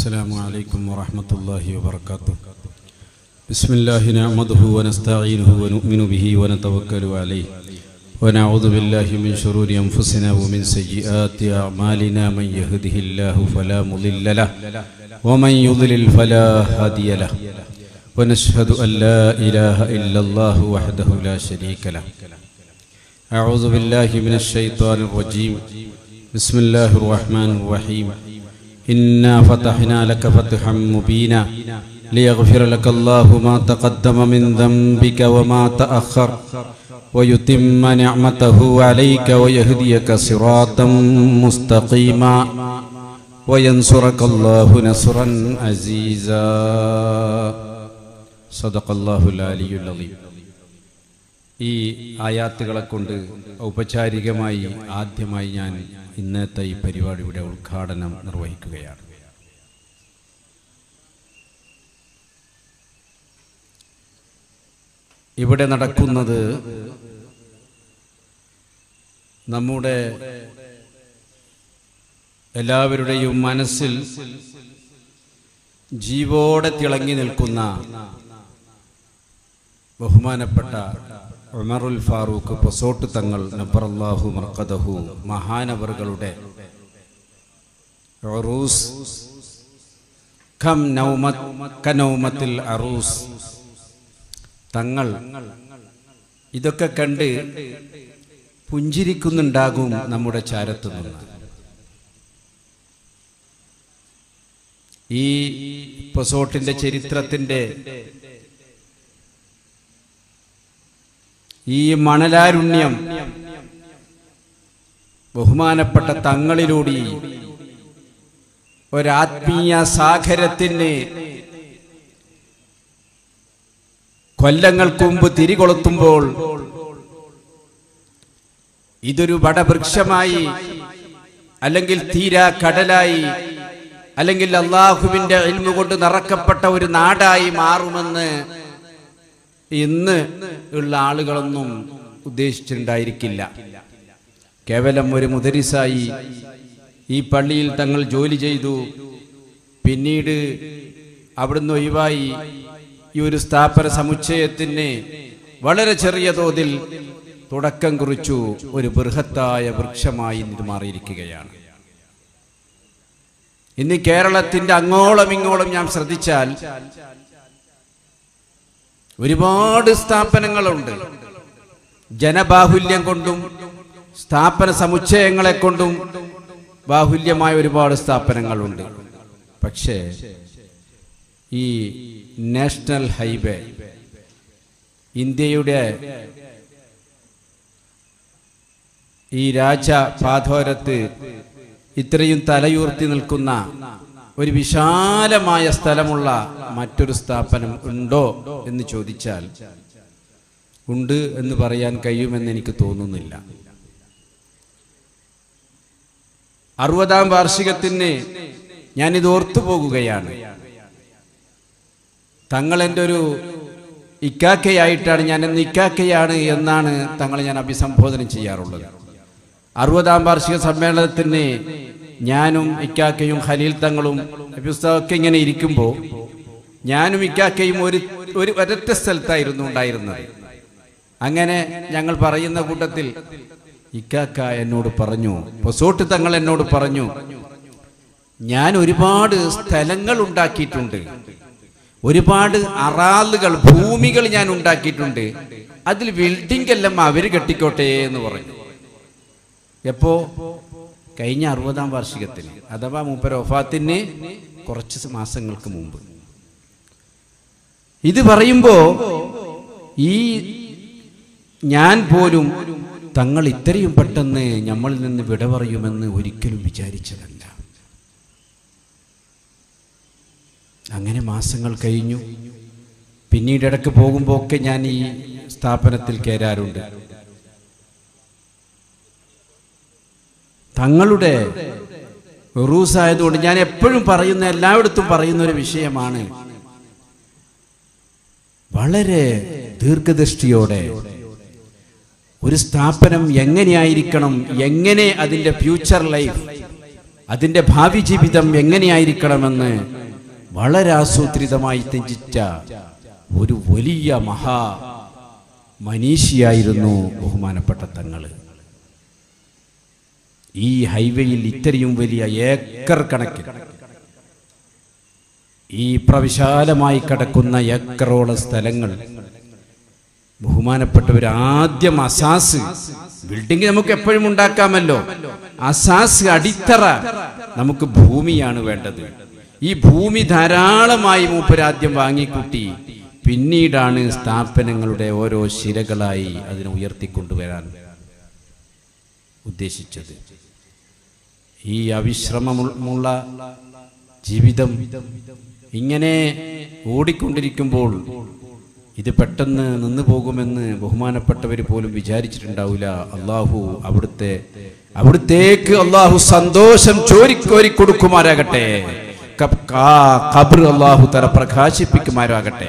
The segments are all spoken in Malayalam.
السلام عليكم ورحمة الله وبركاته بسم الله نعمده ونستعينه ونؤمن به ونتوكل عليه ونعوذ بالله من شرور أنفسنا ومن سيئات أعمالنا من يهده الله فلا مضل له ومن يضلل فلا هادي له ونشهد أن لا إله إلا الله وحده لا شريك له أعوذ بالله من الشيطان الرجيم بسم الله الرحمن الرحيم إنا فتحنا لك فتحا مبينا ليغفر لك الله ما تقدم من ذنبك وما تأخر ويتم نعمته عليك ويهديك صراطا مستقيما وينصرك الله نصرا عزيزا صدق الله العلي العظيم ഈ ആയാത്തുകളെ കൊണ്ട് ഔപചാരികമായി ആദ്യമായി ഞാൻ ഇന്നത്തെ ഈ പരിപാടിയുടെ ഉദ്ഘാടനം നിർവഹിക്കുകയാണ് ഇവിടെ നടക്കുന്നത് നമ്മുടെ എല്ലാവരുടെയും മനസ്സിൽ ജീവോടെ തിളങ്ങി നിൽക്കുന്ന ബഹുമാനപ്പെട്ട ഉമറുൽ ഫാറൂഖ് പൊസോട്ട് തങ്ങൾ നബറല്ലാഹു മർക്കദഹു മഹാനവറുകളുടെ ഉറൂസ് കം നൗമത് കനൗമത്തിൽ അറൂസ് തങ്ങൾ ഇതൊക്കെ കണ്ട് പുഞ്ചിരിക്കുന്നുണ്ടാകും നമ്മുടെ ചാരത്തു നിന്ന് ഈ പൊസോട്ടിന്റെ ചരിത്രത്തിന്റെ ഈ മണലാരുണ്യം ബഹുമാനപ്പെട്ട തങ്ങളിലൂടെ ഒരാത്മീയ സാഗരത്തിന് കൊല്ലങ്ങൾക്ക് മുമ്പ് തിരികൊളുത്തുമ്പോൾ ഇതൊരു വടവൃക്ഷമായി അല്ലെങ്കിൽ തീരാ കടലായി അല്ലെങ്കിൽ അള്ളാഹുവിന്റെ ഇൽമ കൊണ്ട് നിറക്കപ്പെട്ട ഒരു നാടായി മാറുമെന്ന് ഇന്ന് ഉള്ള ആളുകളൊന്നും ഉദ്ദേശിച്ചിട്ടുണ്ടായിരിക്കില്ല കേവലം ഒരു മുദരിസായി ഈ പള്ളിയിൽ തങ്ങൾ ജോലി ചെയ്തു പിന്നീട് അവിടുന്ന് ഒഴിവായി ഈ ഒരു സ്ഥാപന സമുച്ചയത്തിന് വളരെ ചെറിയ തോതിൽ തുടക്കം കുറിച്ചു ഒരു ബൃഹത്തായ വൃക്ഷമായി ഇത് മാറിയിരിക്കുകയാണ് ഇന്ന് കേരളത്തിന്റെ അങ്ങോളം ഇങ്ങോളം ഞാൻ ശ്രദ്ധിച്ചാൽ ഒരുപാട് സ്ഥാപനങ്ങളുണ്ട് ജനബാഹുല്യം കൊണ്ടും സ്ഥാപന സമുച്ചയങ്ങളെ കൊണ്ടും ബാഹുല്യമായ ഒരുപാട് സ്ഥാപനങ്ങളുണ്ട് പക്ഷേ ഈ നാഷണൽ ഹൈവേ ഇന്ത്യയുടെ ഈ രാജ പാതോരത്ത് ഇത്രയും തലയുർത്തി നിൽക്കുന്ന ഒരു വിശാലമായ സ്ഥലമുള്ള മറ്റൊരു സ്ഥാപനം ഉണ്ടോ എന്ന് ചോദിച്ചാൽ ഉണ്ട് എന്ന് പറയാൻ കഴിയുമെന്ന് എനിക്ക് തോന്നുന്നില്ല അറുപതാം വാർഷികത്തിന് ഞാനിത് ഓർത്തു പോകുകയാണ് തങ്ങൾ എൻ്റെ ഒരു ഇക്കാക്കയായിട്ടാണ് ഞാൻ ഇന്ന് ഇക്കാക്കയാണ് എന്നാണ് തങ്ങളെ ഞാൻ അഭിസംബോധന ചെയ്യാറുള്ളത് അറുപതാം വാർഷിക സമ്മേളനത്തിന് ഞാനും ഇക്കാക്കയും ഖലീൽ തങ്ങളും ഒക്കെ ഇങ്ങനെ ഇരിക്കുമ്പോൾ ഞാനും ഇക്കാക്കയും ഒരു ഒരു ഒരൊറ്റ സ്ഥലത്തായിരുന്നു ഉണ്ടായിരുന്നത് അങ്ങനെ ഞങ്ങൾ പറയുന്ന കൂട്ടത്തിൽ ഇക്കാക്ക എന്നോട് പറഞ്ഞു പൊസോട്ട് തങ്ങൾ എന്നോട് പറഞ്ഞു ഞാൻ ഒരുപാട് സ്ഥലങ്ങൾ ഉണ്ടാക്കിയിട്ടുണ്ട് ഒരുപാട് അറാലുകൾ ഭൂമികൾ ഞാൻ ഉണ്ടാക്കിയിട്ടുണ്ട് അതിൽ ബിൽഡിംഗ് എല്ലാം അവര് കെട്ടിക്കോട്ടെ എന്ന് പറഞ്ഞു എപ്പോ കഴിഞ്ഞ അറുപതാം വാർഷികത്തിന് അഥവാ മൂപ്പര ഒഫാത്തിന് കുറച്ച് മാസങ്ങൾക്ക് മുമ്പ് ഇത് പറയുമ്പോ ഈ ഞാൻ പോലും തങ്ങൾ ഇത്രയും പെട്ടെന്ന് നമ്മളിൽ നിന്ന് വിട പറയുമെന്ന് ഒരിക്കലും വിചാരിച്ചതല്ല അങ്ങനെ മാസങ്ങൾ കഴിഞ്ഞു പിന്നീട് ഇടയ്ക്ക് പോകുമ്പോൾ ഒക്കെ ഞാൻ ഈ സ്ഥാപനത്തിൽ കയറാറുണ്ട് തങ്ങളുടെ റൂസ് ആയതുകൊണ്ട് ഞാൻ എപ്പോഴും പറയുന്ന എല്ലായിടത്തും പറയുന്ന ഒരു വിഷയമാണ് വളരെ ദീർഘദൃഷ്ടിയോടെ ഒരു സ്ഥാപനം എങ്ങനെയായിരിക്കണം എങ്ങനെ അതിൻ്റെ ഫ്യൂച്ചർ ലൈഫ് അതിൻ്റെ ഭാവി ജീവിതം എങ്ങനെയായിരിക്കണമെന്ന് വളരെ ആസൂത്രിതമായി തെഞ്ചിച്ച ഒരു വലിയ മഹാ മനീഷിയായിരുന്നു ബഹുമാനപ്പെട്ട തങ്ങൾ ഈ ഹൈവേയിൽ ഇത്രയും വലിയ ഏക്കർ കണക്കിൽ ഈ പ്രവിശാലമായി കിടക്കുന്ന ഏക്കറോളം സ്ഥലങ്ങൾ ബഹുമാനപ്പെട്ടവർ ആദ്യം അസാസ് ബിൽഡിംഗ് നമുക്ക് എപ്പോഴും ഉണ്ടാക്കാമല്ലോ അസാസ് അടിത്തറ നമുക്ക് ഭൂമിയാണ് വേണ്ടത് ഈ ഭൂമി ധാരാളമായി മൂപ്പരാദ്യം വാങ്ങിക്കൂട്ടി പിന്നീടാണ് സ്ഥാപനങ്ങളുടെ ഓരോ ശിലകളായി അതിനെ ഉയർത്തിക്കൊണ്ടുവരാൻ ഉദ്ദേശിച്ചത് ഈ അവിശ്രമമുള്ള ജീവിതം ഇങ്ങനെ ഓടിക്കൊണ്ടിരിക്കുമ്പോൾ ഇത് പെട്ടെന്ന് നിന്നു പോകുമെന്ന് ബഹുമാനപ്പെട്ടവർ പോലും വിചാരിച്ചിട്ടുണ്ടാവില്ല അള്ളാഹു അവിടുത്തെ അവിടുത്തേക്ക് അള്ളാഹു സന്തോഷം ചോരിക്കോരി കൊടുക്കുമാരാകട്ടെ കബ്- കാ- ഖബർ അള്ളാഹു തല പ്രകാശിപ്പിക്കുമാരാകട്ടെ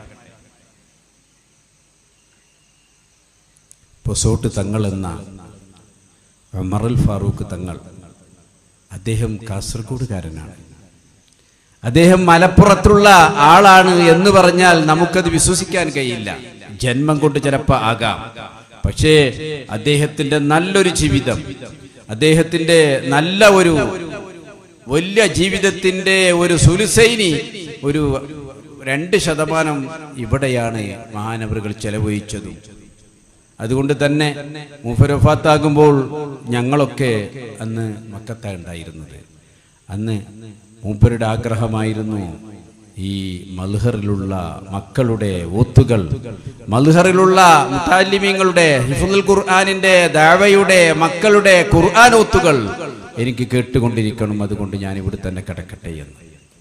പൊസോട്ട് തങ്ങൾ എന്ന ഉമറുൽ ഫാറൂഖ് തങ്ങൾ അദ്ദേഹം കാസർഗോഡുകാരനാണ് അദ്ദേഹം മലപ്പുറത്തുള്ള ആളാണ് എന്ന് പറഞ്ഞാൽ നമുക്കത് വിശ്വസിക്കാൻ കഴിയില്ല ജന്മം കൊണ്ട് ചിലപ്പോൾ ആകാം പക്ഷേ അദ്ദേഹത്തിന്റെ നല്ലൊരു ജീവിതം അദ്ദേഹത്തിന്റെ നല്ല ഒരു വലിയ ജീവിതത്തിന്റെ ഒരു സുലുസൈനി ഒരു രണ്ട് ശതമാനം ഇവിടെയാണ് മഹാനവറുകൾ ചെലവഴിച്ചതും അതുകൊണ്ട് തന്നെ മുഫരഫാത്താകുമ്പോൾ ഞങ്ങളൊക്കെ അന്ന് മക്കത്താണ് ഉണ്ടായിരുന്നത് അന്ന് മൂപ്പരുടെ ആഗ്രഹമായിരുന്നു ഈ മൽഹറിലുള്ള മക്കളുടെ ഓത്തുകൾ മൽഹറിലുള്ള മുത്താലിമീങ്ങളുടെ ഹിഫുൽ ഖുർആാനിന്റെ ദാവയുടെ മക്കളുടെ ഖുർആൻ ഓത്തുകൾ എനിക്ക് കേട്ടുകൊണ്ടിരിക്കണം അതുകൊണ്ട് ഞാൻ ഇവിടെ തന്നെ കിടക്കട്ടെ എന്ന്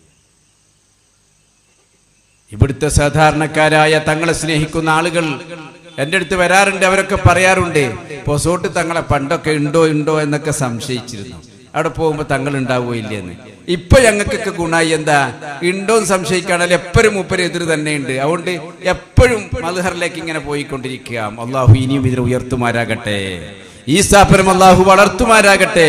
ഇവിടുത്തെ സാധാരണക്കാരായ തങ്ങളെ സ്നേഹിക്കുന്ന ആളുകൾ എൻ്റെ അടുത്ത് വരാറുണ്ട് അവരൊക്കെ പറയാറുണ്ട് പൊസോട്ട് തങ്ങളെ പണ്ടൊക്കെ ഉണ്ടോ ഉണ്ടോ എന്നൊക്കെ സംശയിച്ചിരുന്നു അവിടെ പോകുമ്പോൾ തങ്ങൾ ഉണ്ടാവുകയോ ഇല്ലെന്ന് ഇപ്പൊ ഞങ്ങൾക്കൊക്കെ ഗുണായി എന്താ ഉണ്ടോ എന്ന് സംശയിക്കുകയാണെങ്കിൽ എപ്പോഴും മൂപ്പര് എതിര് തന്നെയുണ്ട് അതുകൊണ്ട് എപ്പോഴും മൽഹറിലേക്ക് ഇങ്ങനെ പോയിക്കൊണ്ടിരിക്കുക അള്ളാഹു ഇനിയും ഇതിനെ ഉയർത്തുമാരാകട്ടെ ഈ സ്ഥാപനം അള്ളാഹു വളർത്തുമാരാകട്ടെ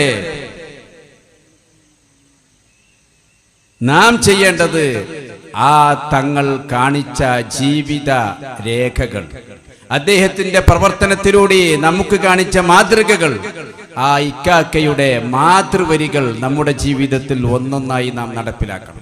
നാം ചെയ്യേണ്ടത് ആ തങ്ങൾ കാണിച്ച ജീവിത രേഖകൾ അദ്ദേഹത്തിന്റെ പ്രവർത്തനത്തിലൂടെ നമുക്ക് കാണിച്ച മാതൃകകൾ ആ ഇക്കാക്കയുടെ മാതൃവരികൾ നമ്മുടെ ജീവിതത്തിൽ ഒന്നൊന്നായി നാം നടപ്പിലാക്കണം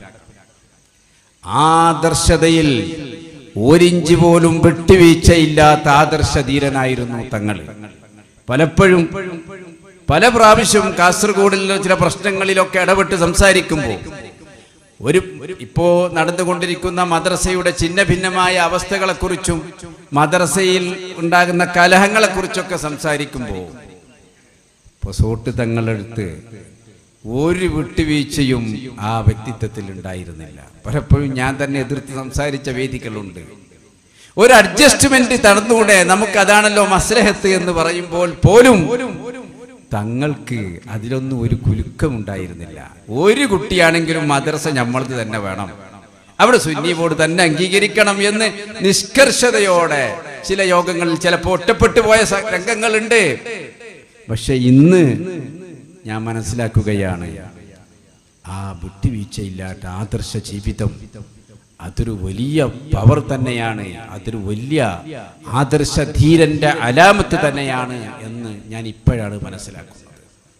ആദർശതയിൽ ഒരിഞ്ച് പോലും വിട്ടുവീഴ്ചയില്ലാത്ത ആദർശധീരനായിരുന്നു തങ്ങൾ പലപ്പോഴും പല പ്രാവശ്യം കാസർഗോഡിലെ ചില പ്രശ്നങ്ങളിലൊക്കെ ഇടപെട്ട് സംസാരിക്കുമ്പോൾ ഒരു ഇപ്പോ നടന്നുകൊണ്ടിരിക്കുന്ന മദ്രസയുടെ ചിന്ന ഭിന്നമായ അവസ്ഥകളെക്കുറിച്ചും മദ്രസയിൽ ഉണ്ടാകുന്ന കലഹങ്ങളെക്കുറിച്ചൊക്കെ സംസാരിക്കുമ്പോൾ പൊസോട്ട് തങ്ങളെടുത്ത് ഒരു വിട്ടുവീഴ്ചയും ആ വ്യക്തിത്വത്തിൽ ഉണ്ടായിരുന്നില്ല പലപ്പോഴും ഞാൻ തന്നെ എതിർത്ത് സംസാരിച്ച വേദികളുണ്ട് ഒരു അഡ്ജസ്റ്റ്മെന്റ് നടന്നുകൂടെ നമുക്ക് അതാണല്ലോ മസ്ലഹത്ത് എന്ന് പറയുമ്പോൾ പോലും തങ്ങൾക്ക് അതിലൊന്നും ഒരു കുലുക്കമുണ്ടായിരുന്നില്ല ഒരു കുട്ടിയാണെങ്കിലും മദ്രസ നമ്മളത് തന്നെ വേണം അവിടെ സുന്നി ബോർഡ് തന്നെ അംഗീകരിക്കണം എന്ന് നിഷ്കർഷതയോടെ ചില യോഗങ്ങളിൽ ചിലപ്പോൾ ഒറ്റപ്പെട്ടു പോയ സ- രംഗങ്ങളുണ്ട് പക്ഷെ ഇന്ന് ഞാൻ മനസ്സിലാക്കുകയാണ് ആ വിട്ടുവീഴ്ചയില്ലാത്ത ആദർശ ജീവിതം അതൊരു വലിയ പവർ തന്നെയാണ് അതൊരു വലിയ ആദർശ ധീരന്റെ അലാമത്ത് തന്നെയാണ് എന്ന് ഞാൻ ഇപ്പോഴാണ് മനസ്സിലാക്കുന്നത്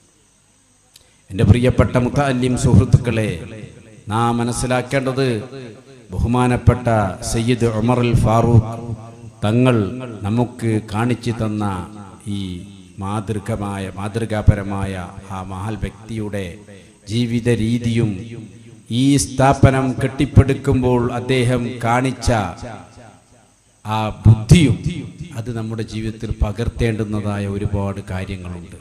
എൻ്റെ പ്രിയപ്പെട്ട മുത്താലിം സുഹൃത്തുക്കളെ നാം മനസ്സിലാക്കേണ്ടത് ബഹുമാനപ്പെട്ട സയ്യിദ് ഉമറുൽ ഫാറൂഖ് തങ്ങൾ നമുക്ക് കാണിച്ചു തന്ന ഈ മാതൃകമായ മാതൃകാപരമായ ആ മഹൽ വ്യക്തിയുടെ ജീവിത രീതിയും ഈ സ്ഥാപനം കെട്ടിപ്പടുക്കുമ്പോൾ അദ്ദേഹം കാണിച്ച ആ ബുദ്ധിയും അത് നമ്മുടെ ജീവിതത്തിൽ പകർത്തേണ്ടുന്നതായ ഒരുപാട് കാര്യങ്ങളുണ്ട്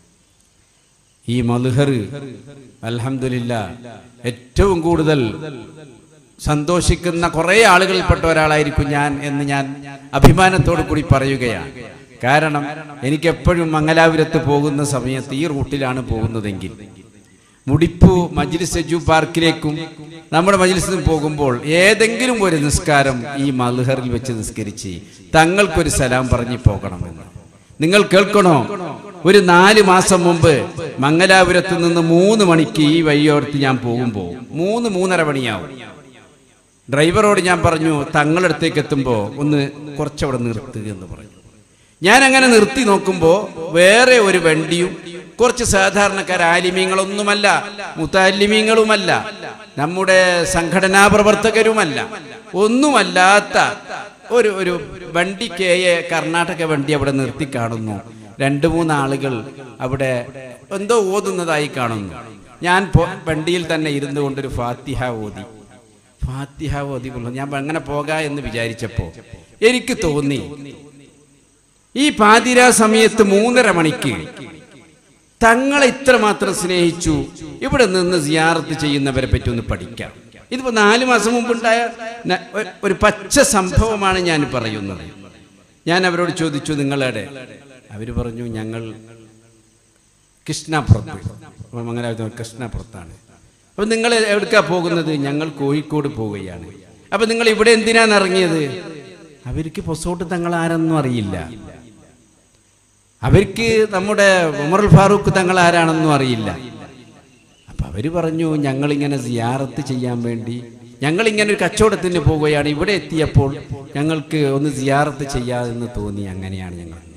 ഈ മൽഹർ അൽഹംദുലില്ല ഏറ്റവും കൂടുതൽ സന്തോഷിക്കുന്ന കുറേ ആളുകളിൽപ്പെട്ട ഒരാളായിരിക്കും ഞാൻ എന്ന് ഞാൻ അഭിമാനത്തോടു കൂടി പറയുകയാണ് കാരണം എനിക്ക് എപ്പോഴും മംഗലാപുരത്ത് പോകുന്ന സമയത്ത് ഈ റൂട്ടിലാണ് പോകുന്നതെങ്കിൽ മുടിപ്പു മജ്ലിസ് എജു പാർക്കിലേക്കും നമ്മുടെ മജ്ലിസിൽ പോകുമ്പോൾ ഏതെങ്കിലും ഒരു നിസ്കാരം ഈ മൽഹറിൽ വെച്ച് നിസ്കരിച്ച് തങ്ങൾക്കൊരു സലാം പറഞ്ഞു പോകണമെന്ന് നിങ്ങൾ കേൾക്കണോ ഒരു നാല് മാസം മുമ്പ് മംഗലാപുരത്ത് നിന്ന് മൂന്ന് മണിക്ക് ഈ വഴിയോർത്ത് ഞാൻ പോകുമ്പോൾ മൂന്ന് മൂന്നര മണിയാവും ഡ്രൈവറോട് ഞാൻ പറഞ്ഞു തങ്ങളടുത്തേക്ക് എത്തുമ്പോൾ ഒന്ന് കുറച്ചവിടെ നിർത്തുക എന്ന് പറഞ്ഞു ഞാൻ അങ്ങനെ നിർത്തി നോക്കുമ്പോൾ വേറെ ഒരു വണ്ടിയും കുറച്ച് സാധാരണക്കാർ ആലിമീങ്ങളൊന്നുമല്ല മുത്താലിമീങ്ങളുമല്ല നമ്മുടെ സംഘടനാ പ്രവർത്തകരുമല്ല ഒന്നുമല്ലാത്ത ഒരു ഒരു വണ്ടി കെ എ കർണാടക വണ്ടി അവിടെ നിർത്തി കാണുന്നു രണ്ട് മൂന്ന് ആളുകൾ അവിടെ എന്തോ ഓതുന്നതായി കാണുന്നു ഞാൻ പോ- വണ്ടിയിൽ തന്നെ ഇരുന്നു കൊണ്ടൊരു ഫാത്തിഹ ഓതി ഫാത്തിഹ ഓതി കൊള്ളു ഞാൻ അങ്ങനെ പോകാ എന്ന് വിചാരിച്ചപ്പോ എനിക്ക് തോന്നി ഈ പാതിരാ സമയത്ത് മൂന്നര മണിക്ക് തങ്ങളെ ഇത്രമാത്രം സ്നേഹിച്ചു ഇവിടെ നിന്ന് സിയാറത്ത് ചെയ്യുന്നവരെ പറ്റി ഒന്ന് പഠിക്കാം ഇതിപ്പോ നാല് മാസം മുമ്പുണ്ടായ ന- ഒ- ഒരു പച്ച സംഭവമാണ് ഞാൻ പറയുന്നത് ഞാൻ അവരോട് ചോദിച്ചു നിങ്ങളുടെ അവര് പറഞ്ഞു ഞങ്ങൾ കൃഷ്ണാപുറത്ത് മംഗലാപുരത്ത് കൃഷ്ണാപുറത്താണ് അപ്പൊ നിങ്ങൾ എവിടേക്കാ പോകുന്നത് ഞങ്ങൾ കോഴിക്കോട് പോവുകയാണ് അപ്പൊ നിങ്ങൾ ഇവിടെ എന്തിനാണ് ഇറങ്ങിയത് അവർക്ക് പൊസോട്ട് തങ്ങൾ ആരെന്നും അറിയില്ല അവർക്ക് നമ്മുടെ ഉമറുൽ ഫാറൂഖ് തങ്ങൾ ആരാണെന്നും അറിയില്ല അപ്പൊ അവര് പറഞ്ഞു ഞങ്ങൾ ഇങ്ങനെ സിയാറത്ത് ചെയ്യാൻ വേണ്ടി ഞങ്ങൾ ഇങ്ങനെ ഒരു കച്ചവടത്തിന് പോവുകയാണ് ഇവിടെ എത്തിയപ്പോൾ ഞങ്ങൾക്ക് ഒന്ന് സിയാറത്ത് ചെയ്യാമെന്ന് തോന്നി അങ്ങനെയാണ് ഞങ്ങൾ വന്നത്.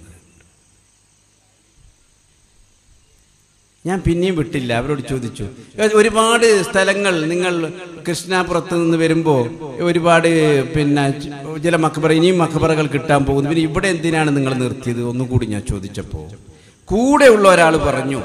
ഞാൻ പിന്നെയും വിട്ടില്ല അവരോട് ചോദിച്ചു "ഏ, ഒരുപാട് സ്ഥലങ്ങൾ നിങ്ങൾ കൃഷ്ണാപുരത്ത് നിന്ന് വരുമ്പോൾ ഒരുപാട് പിന്നെ ച- ചില മക്ബറ ഇനിയും മക്ബറകൾ കിട്ടാൻ പോകുന്നു പിന്നെ ഇവിടെ എന്തിനാണ് നിങ്ങൾ നിർത്തിയത് ഒന്നും കൂടി ഞാൻ ചോദിച്ചപ്പോൾ കൂടെയുള്ള ഒരാൾ പറഞ്ഞു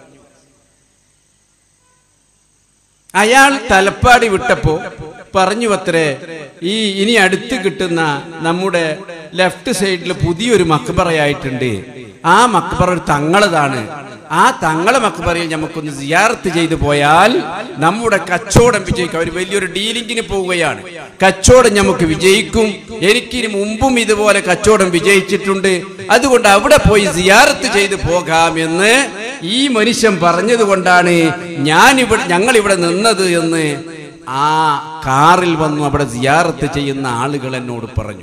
അയാൾ തലപ്പാടി വിട്ടപ്പോ പറഞ്ഞു അത്രേ ഈ ഇനി അടുത്ത് കിട്ടുന്ന നമ്മുടെ ലെഫ്റ്റ് സൈഡിൽ പുതിയൊരു മക്ബറയായിട്ടുണ്ട് ആ മക്ബറ ഒരു തങ്ങളതാണ് ആ തങ്ങളെ മക്ബറയിൽ നമുക്കൊന്ന് സിയാർത്ത് ചെയ്തു പോയാൽ നമ്മുടെ കച്ചവടം വിജയിക്കും അവർ വലിയൊരു ഡീലിങ്ങിന് പോവുകയാണ് കച്ചവടം നമുക്ക് വിജയിക്കും എനിക്കിനി മുമ്പും ഇതുപോലെ കച്ചവടം വിജയിച്ചിട്ടുണ്ട് അതുകൊണ്ട് അവിടെ പോയി സിയാർത്ത് ചെയ്തു പോകാമെന്ന് ഈ മനുഷ്യൻ പറഞ്ഞത് കൊണ്ടാണ് ഞാൻ ഇവിടെ ഞങ്ങൾ ഇവിടെ നിന്നത് എന്ന് ആ കാറിൽ വന്നു അവിടെ സിയാറത്ത് ചെയ്യുന്ന ആളുകൾ എന്നോട് പറഞ്ഞു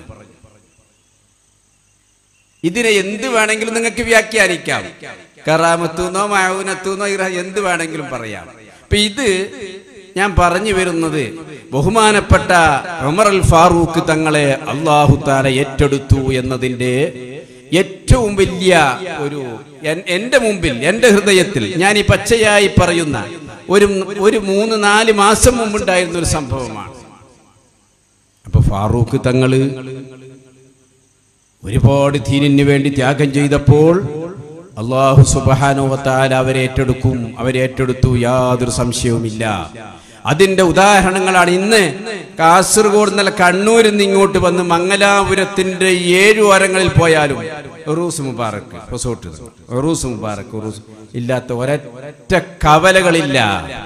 ഇതിനെ എന്ത് വേണമെങ്കിലും നിങ്ങൾക്ക് വ്യാഖ്യാനിക്കാം കറാമത്തൂന്നോ മാവൂനത്തൂന്നോ ഇറ- എന്ത് വേണമെങ്കിലും പറയാം അപ്പൊ ഇത് ഞാൻ പറഞ്ഞു വരുന്നത് ബഹുമാനപ്പെട്ട ഉമർ അൽ ഫാറൂഖ് തങ്ങളെ അള്ളാഹു താല ഏറ്റെടുത്തു എന്നതിന്റെ ഏറ്റവും വലിയ ഒരു എൻ- എന്റെ മുമ്പിൽ എന്റെ ഹൃദയത്തിൽ ഞാൻ ഈ പച്ചയായി പറയുന്ന ഒരു ഒരു മൂന്ന് നാല് മാസം മുമ്പുണ്ടായിരുന്ന ഒരു സംഭവമാണ് അപ്പൊ ഫാറൂഖ് തങ്ങള് ഒരുപാട് ദീനിന് വേണ്ടി ത്യാഗം ചെയ്തപ്പോൾ അള്ളാഹു സുബാനുവത്താൽ അവരെ ഏറ്റെടുക്കും അവരെ ഏറ്റെടുത്തു യാതൊരു സംശയവുമില്ല അതിന്റെ ഉദാഹരണങ്ങളാണ് ഇന്ന് കാസർഗോഡ് നില കണ്ണൂരിൽ നിന്ന് ഇങ്ങോട്ട് വന്ന് മംഗലാപുരത്തിന്റെ ഏഴു വാരങ്ങളിൽ പോയാലും ഒറൂസ് മുബാറക്ക് റിസോർട്ട് ഒറൂസ് മുബാറക്ക് ഒറൂസ് ഇല്ലാത്ത ഒരൊറ്റ കവലകളില്ല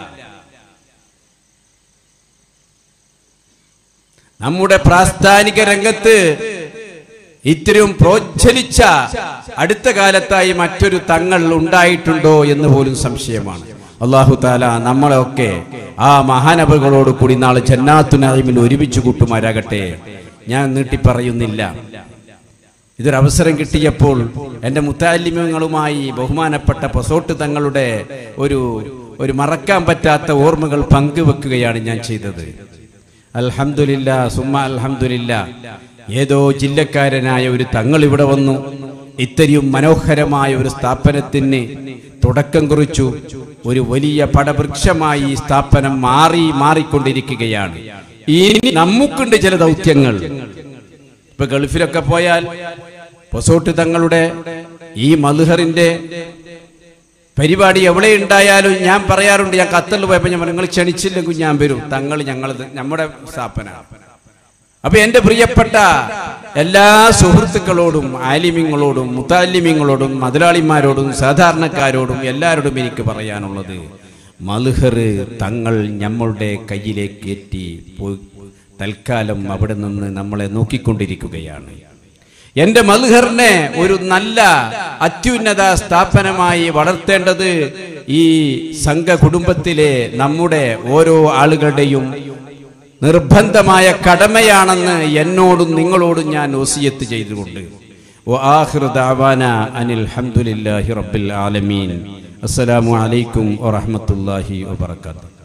നമ്മുടെ പ്രാസ്ഥാനിക രംഗത്ത് ഇത്രയും പ്രോജ്വലിച്ച അടുത്ത കാലത്തായി മറ്റൊരു തങ്ങൾ ഉണ്ടായിട്ടുണ്ടോ എന്ന് പോലും സംശയമാണ് അള്ളാഹു താല നമ്മളെയൊക്കെ ആ മഹാനബകളോട് കൂടി നാളെ ജന്നാത്തു നഈമിൽ ഒരുമിച്ച് കൂട്ടുമാരാകട്ടെ ഞാൻ നീട്ടി പറയുന്നില്ല ഇതൊരു അവസരം കിട്ടിയപ്പോൾ എൻ്റെ മുത്താലിമ്യങ്ങളുമായി ബഹുമാനപ്പെട്ട പൊസോട്ട് തങ്ങളുടെ ഒരു ഒരു മറക്കാൻ പറ്റാത്ത ഓർമ്മകൾ പങ്കുവെക്കുകയാണ് ഞാൻ ചെയ്തത് അൽഹംദുലില്ല സുമ്മ അൽഹംദുലില്ല ഏതോ ജില്ലക്കാരനായ ഒരു തങ്ങൾ ഇവിടെ വന്നു ഇത്രയും മനോഹരമായ ഒരു സ്ഥാപനത്തിന് തുടക്കം കുറിച്ചു ഒരു വലിയ പടവൃക്ഷമായി ഈ സ്ഥാപനം മാറി മാറിക്കൊണ്ടിരിക്കുകയാണ് ഇനി നമുക്കുണ്ട് ചില ദൗത്യങ്ങൾ ഇപ്പൊ ഗൾഫിലൊക്കെ പോയാൽ പൊസോട്ട് തങ്ങളുടെ ഈ മധുഹറിന്റെ പരിപാടി എവിടെ ഉണ്ടായാലും ഞാൻ പറയാറുണ്ട് ഞാൻ ഖത്തറിൽ പോയപ്പോൾ ഞാൻ പറഞ്ഞു, നിങ്ങൾ ക്ഷണിച്ചില്ലെങ്കിൽ ഞാൻ വരും തങ്ങൾ ഞങ്ങൾ നമ്മുടെ സ്ഥാപനമാണ് അപ്പൊ എന്റെ പ്രിയപ്പെട്ട എല്ലാ സുഹൃത്തുക്കളോടും ആലിമ്യങ്ങളോടും മുത്താലിമ്യങ്ങളോടും മുതലാളിമാരോടും സാധാരണക്കാരോടും എല്ലാവരോടും എനിക്ക് പറയാനുള്ളത് മൽഹർ തങ്ങൾ നമ്മളുടെ കയ്യിലേക്ക് എത്തി പോയി തൽക്കാലം അവിടെ നിന്ന് നമ്മളെ നോക്കിക്കൊണ്ടിരിക്കുകയാണ് എന്റെ മൽഹറിനെ ഒരു നല്ല അത്യുന്നത സ്ഥാപനമായി വളർത്തേണ്ടത് ഈ സംഘ കുടുംബത്തിലെ നമ്മുടെ ഓരോ ആളുകളുടെയും നിർബന്ധമായ കടമയാണെന്ന് എന്നോടും നിങ്ങളോടും ഞാൻ ഒസിയത്ത് ചെയ്തുകൊണ്ട് وآخر دعوانا أن الحمد لله رب العالمين السلام عليكم ورحمة الله وبركاته